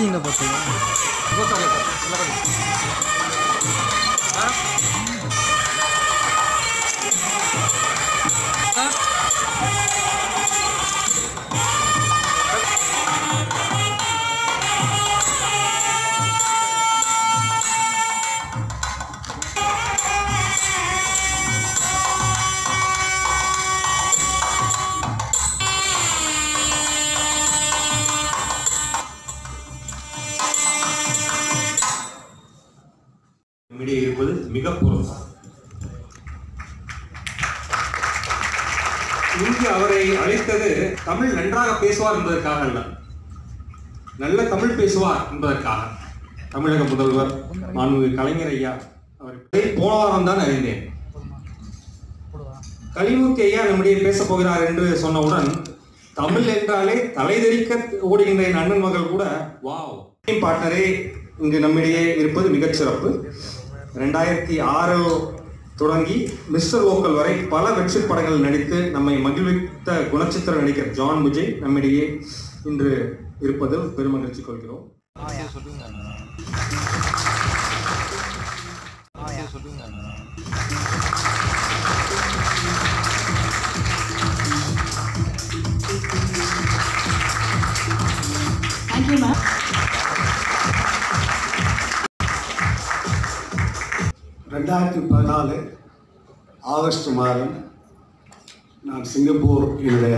மீட்டிங்கில் பார்த்தீங்க நம்மிடையே இருப்பது மிக பொருத்தம் இங்கு அவரை அழைத்தது தமிழ் நன்றாக பேசுவார் என்பதற்காக அல்ல நல்ல தமிழ் பேசுவார் என்பதற்காக தமிழக முதல்வர் மாண்புமிகு கலைஞர் ஐயா அவர் போன வாரம் தான் அறிந்தேன் கலிமூர்த்தி ஐயா நம்முடைய பேசப் போகிறார் என்று சொன்னவுடன் தமிழ் என்றாலே தலைதெறிக்க ஓடுகின்ற என் அண்ணன் மகள் கூட வாவ் பார்ட்னரே இங்கு நம்மிடையே இருப்பது மிகச் சிறப்பு ரெண்டாயிரத்தி ஆறு தொடங்கி மிஸ்டர் லோக்கல் வரை பல வெற்றி படங்கள் நடித்து நம்மை மகிழ்வித்த குணச்சித்திர நடிகர் ஜான் முஜய் நம்மிடையே இன்று இருப்பதில் பெருமகிழ்ச்சி கொள்கிறோம் Thank you, ma'am. ரெண்டாயிரத்தி பதினாலு ஆகஸ்ட் மாதம் நான் சிங்கப்பூர் என்னுடைய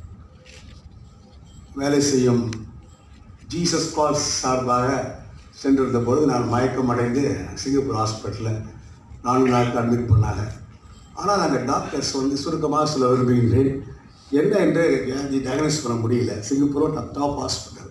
வேலை செய்யும் ஜீசஸ் கால்ஸ் சார்பாக சென்றிருந்த பொழுது நான் மயக்கம் அடைந்து சிங்கப்பூர் ஹாஸ்பிட்டலில் நான்கு நாட்கள் அட்மிட் பண்ணாங்க ஆனால் அந்த டாக்டர்ஸ் வந்து சுருக்கமாக சொல்ல விரும்புகின்றேன் என்ன என்று வியாதி டயக்னோஸ் பண்ண முடியல சிங்கப்பூர் டாப் ஹாஸ்பிட்டல்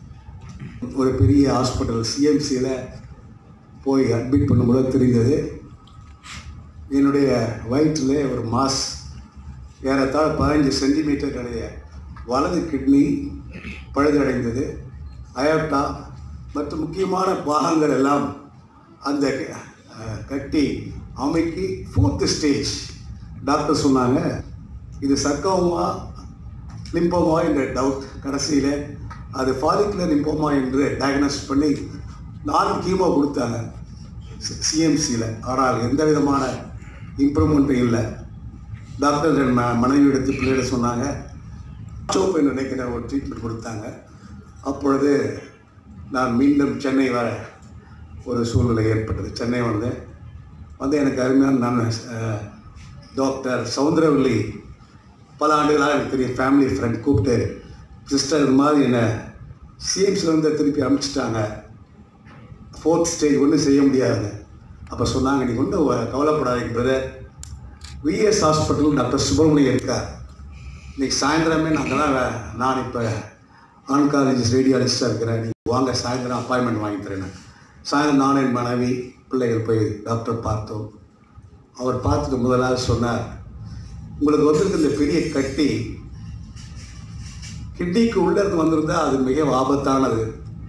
ஒரு பெரிய ஹாஸ்பிட்டல் சிஎம்சியில் போய் அட்மிட் பண்ணும்போது தெரிந்தது என்னுடைய வயிற்றில் ஒரு மாஸ் ஏறத்தாழ பதினஞ்சு சென்டிமீட்டர் உடைய வலது கிட்னி பழுதடைந்தது அயோட்டா மற்றும் முக்கியமான பாகங்கள் எல்லாம் அந்த அஹ், கட்டி அமைக்கி ஃபோர்த்து ஸ்டேஜ் டாக்டர் சொன்னாங்க இது சர்க்கோமா லிம்போமா என்ற டவுட் கடைசியில் அது ஃபாலிகுலர் லிம்போமா என்று டயக்னோஸ் பண்ணி நாலு கீமோ கொடுத்தாங்க சிஎம்சியில் ஆனால் எந்த விதமான இம்ப்ரூவ்மெண்ட்டும் இல்லை டாக்டர் என் ம- மனைவி எடுத்து பிள்ளைகிட்ட சொன்னாங்க சோப் என்று நினைக்கிற ஒரு ட்ரீட்மெண்ட் கொடுத்தாங்க அப்பொழுது நான் மீண்டும் சென்னை வர ஒரு சூழ்நிலை ஏற்பட்டது சென்னை வந்தேன் வந்து எனக்கு அருமையான நான் அஹ், டாக்டர் சவுந்தரவல்லி பல ஆண்டுகளாக எனக்கு தெரியும் ஃபேமிலி ஃப்ரெண்ட் கூப்பிட்டு சிஸ்டர் இது மாதிரி என்னை சிஎம்சிலேருந்து திருப்பி அனுப்பிச்சிட்டாங்க ஃபோர்த் ஸ்டேஜ் ஒன்றும் செய்ய முடியாதுங்க அப்போ சொன்னாங்க நீங்கள் ஒன்றும் கவலைப்படாதீங்க brother VS hospital doctor Subramaniam இருக்கார் இன்னைக்கு சாயந்தரமே நாங்கள் தான் வே- நான் இப்போ ஆன்காலஜிஸ்ட் ரேடியாலஜிஸ்டாக இருக்கிறேன் நீங்கள் வாங்க சாயந்தரம் அப்பாயின்மெண்ட் வாங்கி தரேன் சாயந்தரம் நானும் என் மனைவி பிள்ளைகள் போய் டாக்டர் பார்த்தோம் அவர் பார்த்துட்டு முதலாவது சொன்னார் உங்களுக்கு வந்திருக்க இந்த பெரிய கட்டி கிட்னிக்கு உள்ளே இருந்து வந்திருந்தா அது மிக ஆபத்தானது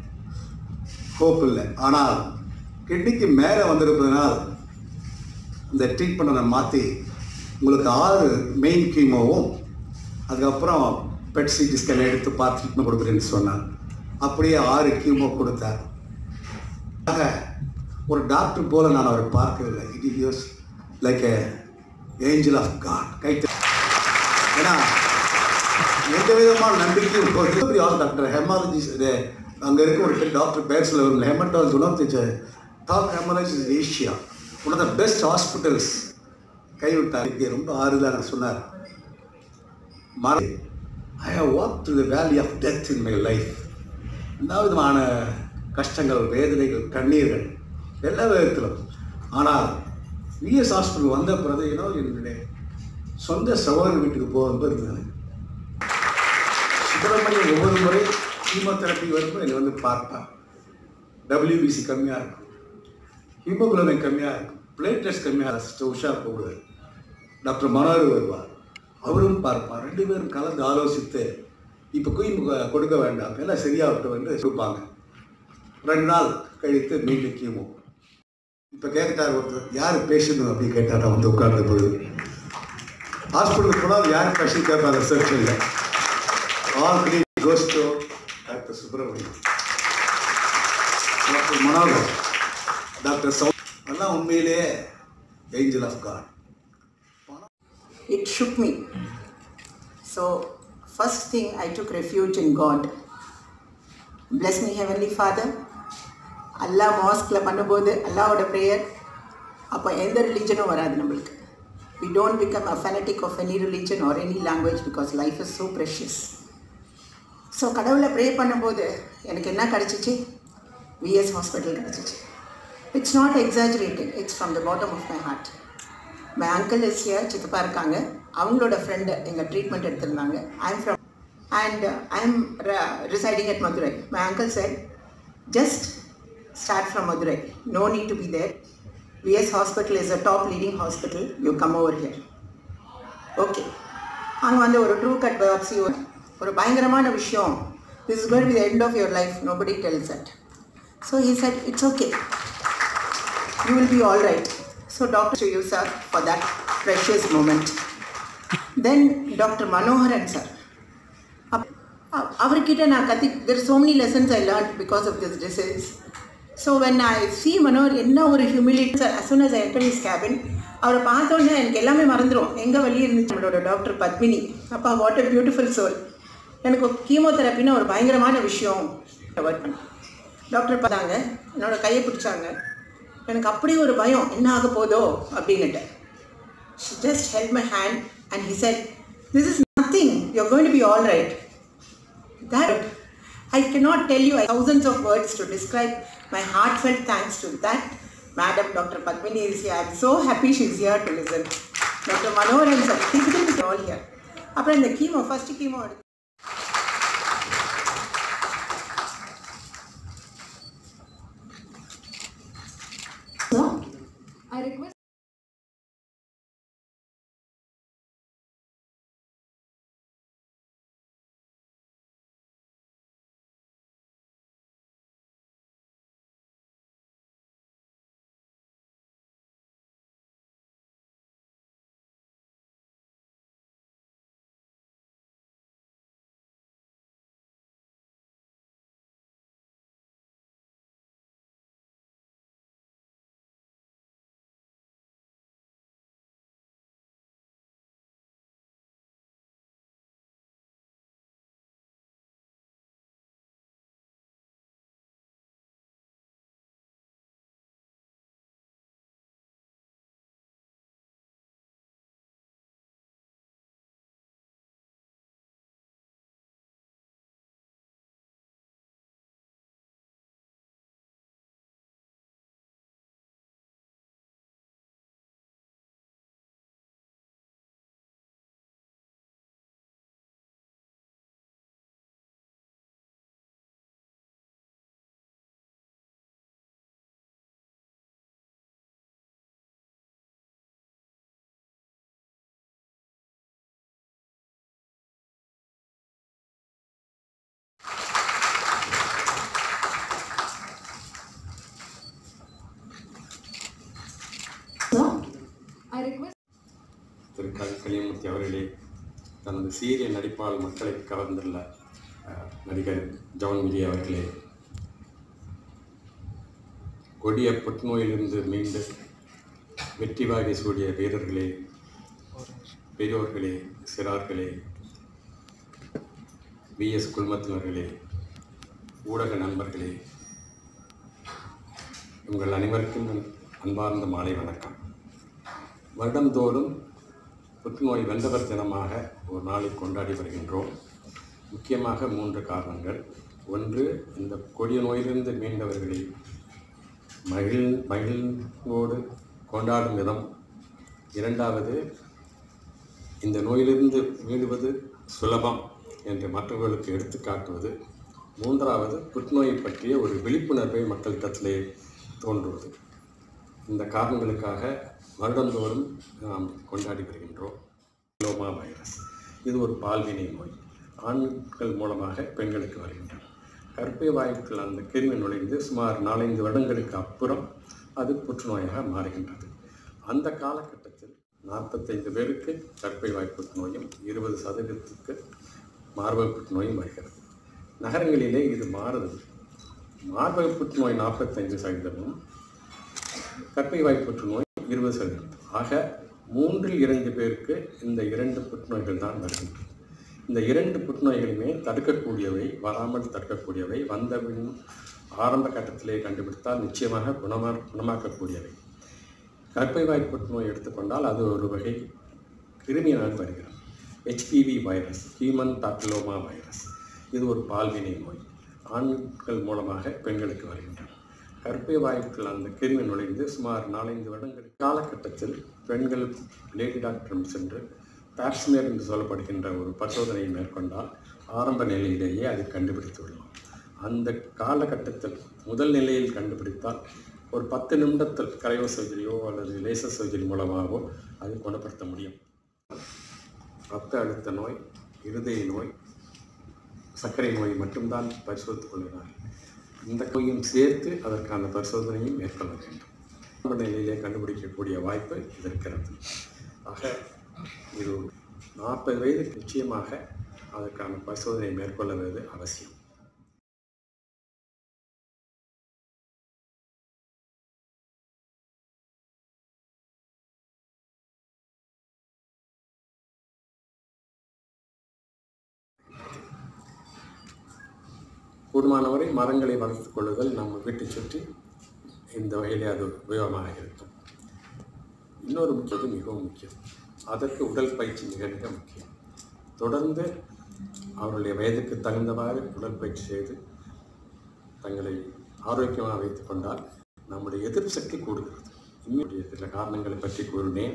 ஹோப் இல்லை ஆனால் கிட்னிக்கு மேலே வந்திருப்பதனால் இந்த ட்ரீட்மெண்ட்டை மாற்றி உங்களுக்கு ஆறு மெயின் கீமோவும் அதுக்கப்புறம் பெட் சிடி ஸ்கேன் எடுத்து பார்த்து ட்ரீட்மெண்ட் கொடுக்குறேன்னு சொன்னார் அப்படியே ஆறு கீமோ கொடுத்தார் ஆக ஒரு டாக்டர் போல நான் அவரை பார்க்கவில்லை it is like a angel of God கைத்து ஏன்னா எந்த விதமான நம்பிக்கையும் போது டாக்டர் ஹெமாலஜிஸ்ட் அங்கே இருக்க ஒரு டாக்டர் பேர் சொல்ல வரும் hematology one of the top hematologists Asia one of the best hospitals கைவிட்டார் இங்கே ரொம்ப ஆறுதலாக சொன்னார் மர I have walk to the valley of death in my life எல்லா விதமான கஷ்டங்கள் வேதனைகள் கண்ணீர்கள் எல்லா விதத்திலும் ஆனால் விஎஸ் ஹாஸ்பிட்டல் வந்த பிறகு ஏனோ என்னுடைய சொந்த சகோதரர் வீட்டுக்கு போகும்போது இருந்தது சுப்பிரமணியம் ஒவ்வொரு முறை கீமோதெரப்பி வரும்போது என்னை வந்து பார்ப்பார் டபிள்யூபிசி கம்மியாக இருக்கும் ஹீமோகுளோபின் கம்மியாக இருக்கும் பிளேட்லெட்ஸ் கம்மியாக சிஸ்டர் உஷா கூப்பிடுவார் டாக்டர் மனோகர் வருவார் அவரும் பார்ப்பார் ரெண்டு பேரும் கலந்து ஆலோசித்து இப்போ குயின் கொடுக்க வேண்டாம் எல்லாம் சரியாகட்டும் என்று கொடுப்பாங்க ரெண்டு நாள் கழித்து மீண்டும் கீமோ இப்போ கேட்டார் ஒருத்தர் யார் பேஷண்ட் அப்படின்னு கேட்டாரா வந்து உட்கார்ந்த பொழுது ஹாஸ்பிட்டலுக்கு போனால் யார் பேஷண்ட் கேட்பாங்க ரிசர்ச் இல்லை all green goes to doctor Subramaniam doctor Manohar doctor சௌ அதெல்லாம் உண்மையிலேயே angel of God it shook me. So, first thing, I took refuge in God. Bless me, Heavenly Father. Allah மாஸ்கில் பண்ணும்போது அல்லாவோட ப்ரேயர் அப்போ எந்த ரிலீஜனும் வராது நம்மளுக்கு we don't become a fanatic of any religion or any language because life is so precious so கடவுளை pray பண்ணும்போது எனக்கு என்ன கிடச்சிச்சு விஎஸ் ஹாஸ்பிட்டல் கிடச்சிச்சு it's not exaggerating it's from the bottom of my heart my uncle is here சித்தப்பா இருக்காங்க அவங்களோட friend எங்கள் ட்ரீட்மெண்ட் எடுத்திருந்தாங்க I am from and I am residing at Madurai my uncle said just start from Madurai no need to be there VS hospital is a top leading hospital you come over here okay அங்கே வந்து ஒரு true cut biopsy ஒரு பயங்கரமான விஷயம் this is got be the end of your life nobody tells that so he said it's okay you will be all right. So, Dr. to you, sir, for that precious moment. Then, Dr. Manoharan, sir. அப்- அ- அவர்கிட்ட நான் கத்தி there so many lessons I learned because of this disease. So when I see Manohar என்ன ஒரு humility sir as soon as I enter his cabin அவரை பார்த்தோன்னே எனக்கு எல்லாமே மறந்துடும் எங்கே வழி இருந்துச்சு நம்மளோட டாக்டர் பத்மினி அப்பா வாட் a பியூட்டிஃபுல் சோல் எனக்கு கீமோதெரப்பின்னா ஒரு பயங்கரமான விஷயம் ஒர்க் பண்ணேன் டாக்டர் பார்த்தாங்க என்னோட கையை பிடிச்சாங்க எனக்கு அப்படியே ஒரு பயம் என்ன ஆக போதோ அப்படின்னுட்டு she just held my hand and he said this is nothing you're going to be all right that I cannot tell you thousands of words to describe my heartfelt thanks to that Madam Dr. Padmini is here. I'm so happy she's here to listen. Dr. Manoharan sir, he's going to be all here. அப்புறம் இந்த chemo first chemo எடுத்து I request I request Thiru கல் கலியமூர்த்தி அவர்களே தனது சீரிய நடிப்பால் மக்களை கவர்ந்துள்ள அஹ், நடிகர் John Vijay அவர்களே கொடிய புற்றுநோயிலிருந்து மீண்டு வெற்றி வாகை சூடிய வீரர்களே பெரியோர்களே சிறார்களே விஎஸ் குழுமத்தினர்களே ஊடக நண்பர்களே உங்கள் அனைவருக்கும் என் அன்பார்ந்த மாலை வணக்கம் வருடந்தோறும் புற்றுநோய் வென்றவர் தினமாக ஒரு நாளை கொண்டாடி வருகின்றோம் முக்கியமாக மூன்று காரணங்கள் ஒன்று இந்த கொடிய நோயிலிருந்து மீண்டவர்களை மகிழ் மகிழ்வோடு கொண்டாடும் விதம் இரண்டாவது இந்த நோயிலிருந்து மீளுவது சுலபம் என்று மற்றவர்களுக்கு எடுத்துக்காட்டுவது மூன்றாவது புற்றுநோயை பற்றிய ஒரு விழிப்புணர்வை மக்களிடத்திலே தோன்றுவது இந்த காரணங்களுக்காக வருடந்தோறும் நாம் கொண்டாடி வருகின்றோம் லோமா வைரஸ் இது ஒரு பால்வினை நோய் ஆண்கள் மூலமாக பெண்களுக்கு வருகின்றன கர்ப்பை வாய்க்குள் அந்த கிருமி நுழைந்து சுமார் நாலஞ்சு வருடங்களுக்கு அப்புறம் அது புற்றுநோயாக மாறுகின்றது அந்த காலகட்டத்தில் நாற்பத்தைந்து பேருக்கு கர்ப்பை வாய் புற்றுநோயும் இருபது சதவீதத்துக்கு மார்பக புற்றுநோயும் வருகிறது நகரங்களிலே இது மாறுது மார்பக புற்றுநோய் நாற்பத்தைந்து சதவீதமும் கர்ப்பை வாய் புற்றுநோய் இருபது சதவீதம் ஆக மூன்றில் இரண்டு பேருக்கு இந்த இரண்டு புற்றுநோய்கள் தான் வருகின்றன இந்த இரண்டு புற்றுநோய்களுமே தடுக்கக்கூடியவை வராமல் தடுக்கக்கூடியவை வந்தபின் ஆரம்ப கட்டத்திலே கண்டுபிடித்தால் நிச்சயமாக குணமா குணமாக்கக்கூடியவை கர்ப்பை வாய் புற்றுநோய் எடுத்துக்கொண்டால் அது ஒரு வகை கிருமியினால் வருகிறது HPV virus human papilloma virus இது ஒரு பால்வினை நோய் ஆண்கள் மூலமாக பெண்களுக்கு வருகின்றன கர்ப்பை வாய்க்குள் அந்த கிருமி நுழைந்து சுமார் நாலஞ்சு வருடங்கள் காலகட்டத்தில் பெண்கள் லேடி டாக்டரிடம் சென்று பாப்ஸ்மியர் என்று சொல்லப்படுகின்ற ஒரு பரிசோதனையை மேற்கொண்டால் ஆரம்ப நிலையிலேயே அதை கண்டுபிடித்து விடலாம் அந்த காலகட்டத்தில் முதல் நிலையில் கண்டுபிடித்தால் ஒரு பத்து நிமிடத்தில் கரையோ சர்ஜரியோ அல்லது லேசர் சர்ஜரி மூலமாகவோ அதை குணப்படுத்த முடியும் ரத்த அழுத்த நோய் இருதய நோய் சர்க்கரை நோய் மட்டும்தான் பரிசோதித்துக் கொள்கிறார்கள் இந்த நோயும் சேர்த்து அதற்கான பரிசோதனையும் மேற்கொள்ள வேண்டும் ஆரம்ப நிலையிலே கண்டுபிடிக்கக்கூடிய வாய்ப்பு இது இருக்கிறது ஆக இது நாற்பது வயதுக்கு நிச்சயமாக அதற்கான பரிசோதனை மேற்கொள்வது அவசியம் கூடுமானவரை மரங்களை வளர்த்துக் கொள்ளுதல் நம்ம வீட்டை சுற்றி இந்த வகையிலே அது உபயோகமாக இருக்கும் இன்னொரு முக்கியது மிகவும் முக்கியம் அதற்கு உடல் பயிற்சி மிக மிக முக்கியம் தொடர்ந்து அவருடைய வயதுக்கு தகுந்தவாறு உடற்பயிற்சி செய்து தங்களை ஆரோக்கியமாக வைத்துக் கொண்டால் நம்முடைய எதிர்ப்பு சக்தி கூடுகிறது இன்னும் சில காரணங்களை பற்றி கூறினேன்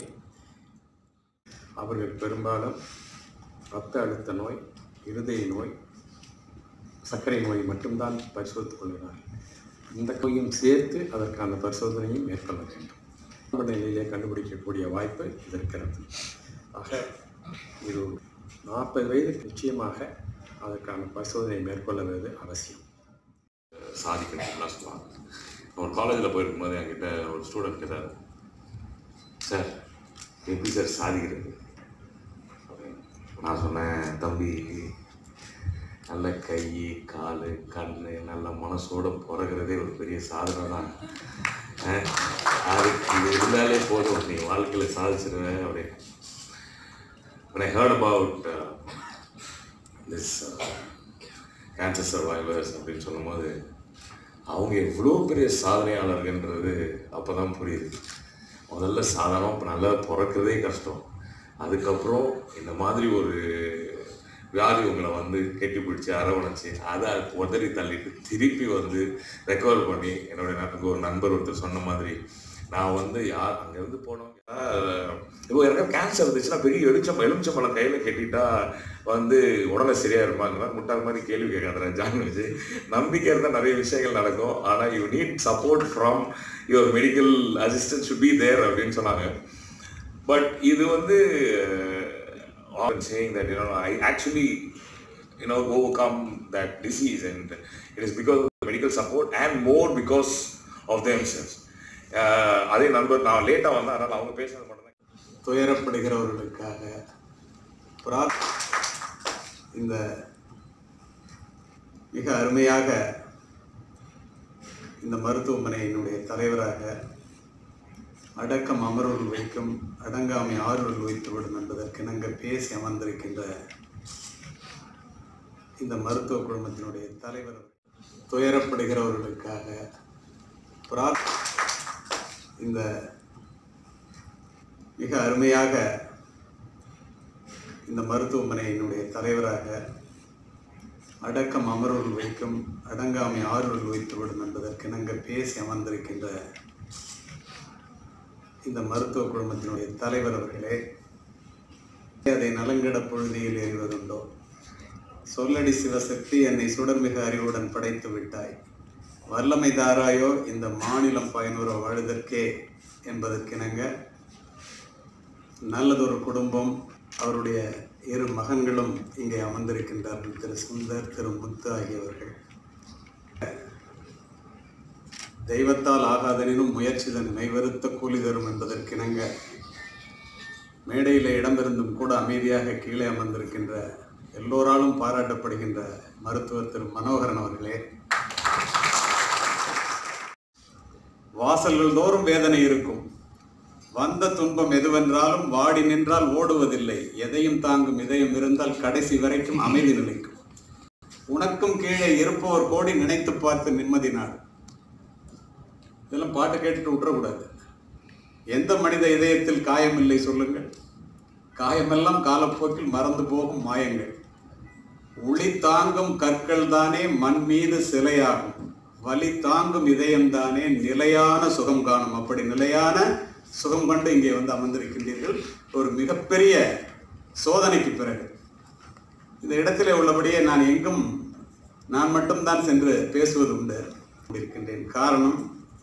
அவர்கள் பெரும்பாலும் இரத்த அழுத்த நோய் இருதய நோய் சர்க்கரை நோய் மட்டும்தான் பரிசோதித்துக் கொள்கிறார்கள் இந்த நோயும் சேர்த்து அதற்கான பரிசோதனையும் மேற்கொள்ள வேண்டும் ஆரம்ப நிலையிலே கண்டுபிடிக்கக்கூடிய வாய்ப்பு இது இருக்கிறது ஆக இது நாற்பது வயதுக்கு நிச்சயமாக அதற்கான பரிசோதனை மேற்கொள்வது அவசியம் சாதிக்கணும்லாம் சொல்லுவாங்க ஒரு காலேஜில் போயிருக்கும்போது என்கிட்ட ஒரு ஸ்டூடெண்ட் கேட்டார் சார் எப்படி சார் சாதிக்கிறது அப்படின்னு. நான் சொன்னேன் தம்பி நல்ல கை கால் கண் நல்ல மனசோட பிறகுறதே ஒரு பெரிய சாதனை தான் அஹ், அதுக்கு இது இருந்தாலே போதும் நீ வாழ்க்கையில் சாதிச்சிருவேன் அப்படின்னு when I heard about uh, this uh, cancer survivors அப்படின்னு சொல்லும்போது அவங்க எவ்வளோ பெரிய சாதனையாளர்கள்ன்றது அப்போ தான் புரியுது முதல்ல சாதாரணமாக இப்போ நல்லா பிறக்கிறதே கஷ்டம் அதுக்கப்புறம் இந்த மாதிரி ஒரு வியாதி உங்களை வந்து கெட்டி பிடிச்சி அரவணைச்சு அதை உதறி தள்ளிட்டு திருப்பி வந்து ரெக்கவர் பண்ணி என்னோட எனக்கு ஒரு நண்பர் ஒருத்தர் சொன்ன மாதிரி நான் வந்து யார் அங்கேருந்து போனோம் இப்போ எனக்கு கேன்சர் இருந்துச்சுன்னா பெரிய எலுச்சம் எலுமிச்சம்பழம் கையில் கட்டிட்டா வந்து உடனே சரியா இருப்பாங்க முட்டாள் மாதிரி கேள்வி கேட்காத ஜான் வச்சு நம்பிக்கை இருந்தால் நிறைய விஷயங்கள் நடக்கும் ஆனால் you need support from your medical assistant should be there அப்படின்னு சொன்னாங்க பட் இது வந்து saying that you know I actually you know overcome that disease and it is because of the medical support and more because of themselves uh, அதே நண்பர் நான் லேட்டாக வந்தேன் அதனால் அவங்க பேசுறது மட்டும் தான் துயரப்படுகிறவர்களுக்காக பிரார்த் இந்த மிக அருமையாக இந்த மருத்துவமனையினுடைய தலைவராக அடக்கம் அமர்வுகள் வைக்கும் அடங்காமை ஆறுதல் வைத்துவிடும் என்பதற்கிணங்க பேசி அமர்ந்திருக்கின்ற இந்த மருத்துவ குழுமத்தினுடைய தலைவர் துயரப்படுகிறவர்களுக்காக பிரார்த் இந்த மிக அருமையாக இந்த மருத்துவமனையினுடைய தலைவராக அடக்கம் அமர்வுகள் வைக்கும் அடங்காமை ஆறுதல் வைத்துவிடும் என்பதற்கிணங்க பேசி அமர்ந்திருக்கின்ற இந்த மருத்துவ குழுமத்தினுடைய தலைவர் அவர்களே அதை நலங்கிட பொழுதியில் எறிவதுண்டோ சொல்லடி சிவசக்தி என்னை சுடர்மிகு அறிவுடன் படைத்து விட்டாய் வல்லமை தாராயோ இந்த மாநிலம் பயனுற வாழுதற்கே என்பதற்கிணங்க நல்லதொரு குடும்பம் அவருடைய இரு மகன்களும் இங்கே அமர்ந்திருக்கின்றார்கள் திரு சுந்தர் திரு முத்து ஆகியவர்கள் தெய்வத்தால் ஆகாதனினும் முயற்சிதன் மெய்வருத்த கூலி தரும் என்பதற்கிணங்க மேடையில் இடமிருந்தும் கூட அமைதியாக கீழே அமர்ந்திருக்கின்ற எல்லோராலும் பாராட்டப்படுகின்ற மருத்துவர் திரு மனோகரன் அவர்களே வாசல்கள் தோறும் வேதனை இருக்கும் வந்த துன்பம் எதுவென்றாலும் வாடி நின்றால் ஓடுவதில்லை எதையும் தாங்கும் இதயம் இருந்தால் கடைசி வரைக்கும் அமைதி நிலைக்கும் உனக்கும் கீழே இருப்பவர் கோடி நினைத்து பார்த்து நிம்மதி நாடு இதெல்லாம் பாட்டு கேட்டுட்டு விட்டுறக்கூடாது எந்த மனித இதயத்தில் காயம் இல்லை சொல்லுங்கள் காயமெல்லாம் காலப்போக்கில் மறந்து போகும் மாயங்கள் ஒளி தாங்கும் கற்கள் தானே மண் மீது சிலையாகும் வலி தாங்கும் இதயம் தானே நிலையான சுகம் காணும் அப்படி நிலையான சுகம் கொண்டு இங்கே வந்து அமர்ந்திருக்கின்றீர்கள் ஒரு மிகப்பெரிய சோதனைக்கு பிறகு இந்த இடத்திலே உள்ளபடியே நான் எங்கும் நான் மட்டும்தான் சென்று பேசுவது உண்டு இருக்கின்றேன் காரணம்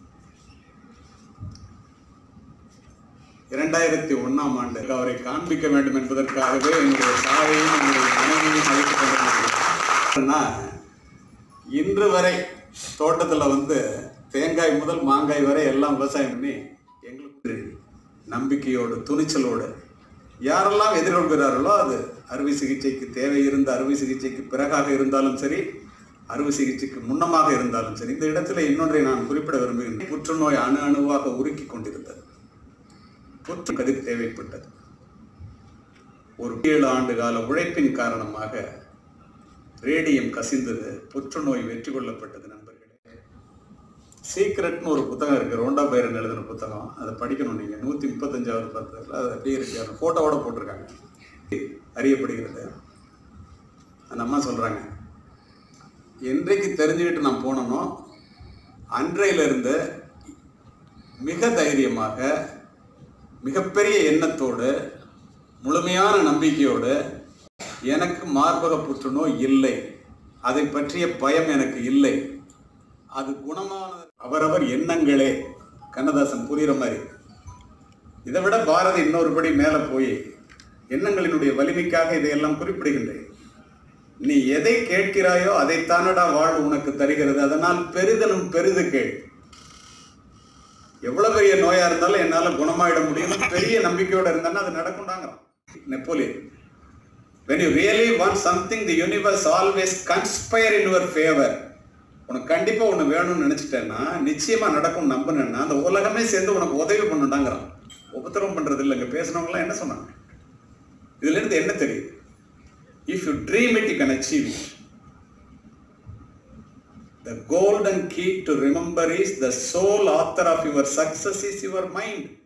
இரண்டாயிரத்தி ஒண்ணாம் ஆண்டு அவரை காண்பிக்க வேண்டும் என்பதற்காகவே என்னுடைய சாவையும் என்னுடைய மனைவியும் அழைத்துக் கொண்டிருக்கிறேன் இன்று வரை தோட்டத்தில் வந்து தேங்காய் முதல் மாங்காய் வரை எல்லாம் விவசாயம் பண்ணி எங்களுக்கு நம்பிக்கையோடு துணிச்சலோடு யாரெல்லாம் எதிர்கொள்கிறார்களோ அது அறுவை சிகிச்சைக்கு தேவை இருந்த அறுவை சிகிச்சைக்கு பிறகாக இருந்தாலும் சரி அறுவை சிகிச்சைக்கு முன்னமாக இருந்தாலும் சரி இந்த இடத்துல இன்னொன்றை நான் குறிப்பிட விரும்புகின்றேன் புற்றுநோய் அணு அணுவாக உருக்கி கொண்டிருந்தது புற்று கதிர் தேவைப்பட்டது ஒரு ஏழு ஆண்டு கால உழைப்பின் காரணமாக ரேடியம் கசிந்தது புற்றுநோய் வெற்றி கொள்ளப்பட்டது நண்பர்களே சீக்ரெட்னு ஒரு புத்தகம் இருக்கு ரோண்டா பைரன் எழுதின புத்தகம் அதை படிக்கணும் நீங்க நூத்தி முப்பத்தஞ்சாவது பக்கத்தில் அது அப்படியே இருக்கு அந்த போட்டோவோட போட்டிருக்காங்க அறியப்படுகிறது அந்த அம்மா சொல்றாங்க என்றைக்கு தெரிஞ்சுக்கிட்டு நான் போனனோ அன்றையிலிருந்து மிக தைரியமாக மிகப்பெரிய எண்ணத்தோடு முழுமையான நம்பிக்கையோடு எனக்கு மார்பக புற்றுநோய் இல்லை அதை பற்றிய பயம் எனக்கு இல்லை அது குணமானது அவரவர் எண்ணங்களே கண்ணதாசன் புரியுற மாதிரி இதை விட பாரதி இன்னொரு படி மேலே போய் எண்ணங்களினுடைய வலிமைக்காக இதையெல்லாம் குறிப்பிடுகின்றேன் நீ எதை கேட்கிறாயோ அதைத்தானடா வாழ்வு உனக்கு தருகிறது அதனால் பெரிதனும் பெரிது கேள் எவ்வளவு பெரிய நோயா இருந்தாலும் என்னால குணமாயிட முடியும் பெரிய நம்பிக்கையோட இருந்தான்னா அது நடக்கும்டாங்கிறான் Napoleon when you really want something the universe always conspire in your favor உனக்கு கண்டிப்பா ஒண்ணு வேணும்னு நினைச்சிட்டேன்னா நிச்சயமா நடக்கும் நம்பினேன்னா அந்த உலகமே சேர்ந்து உனக்கு உதவி பண்ணுடாங்கிறான் உபத்திரவம் பண்றது இல்லைங்க பேசினவங்க எல்லாம் என்ன சொன்னாங்க இதுல இருந்து என்ன தெரியுது if you dream it you can achieve it The golden key to remember is the sole author of your success is your mind.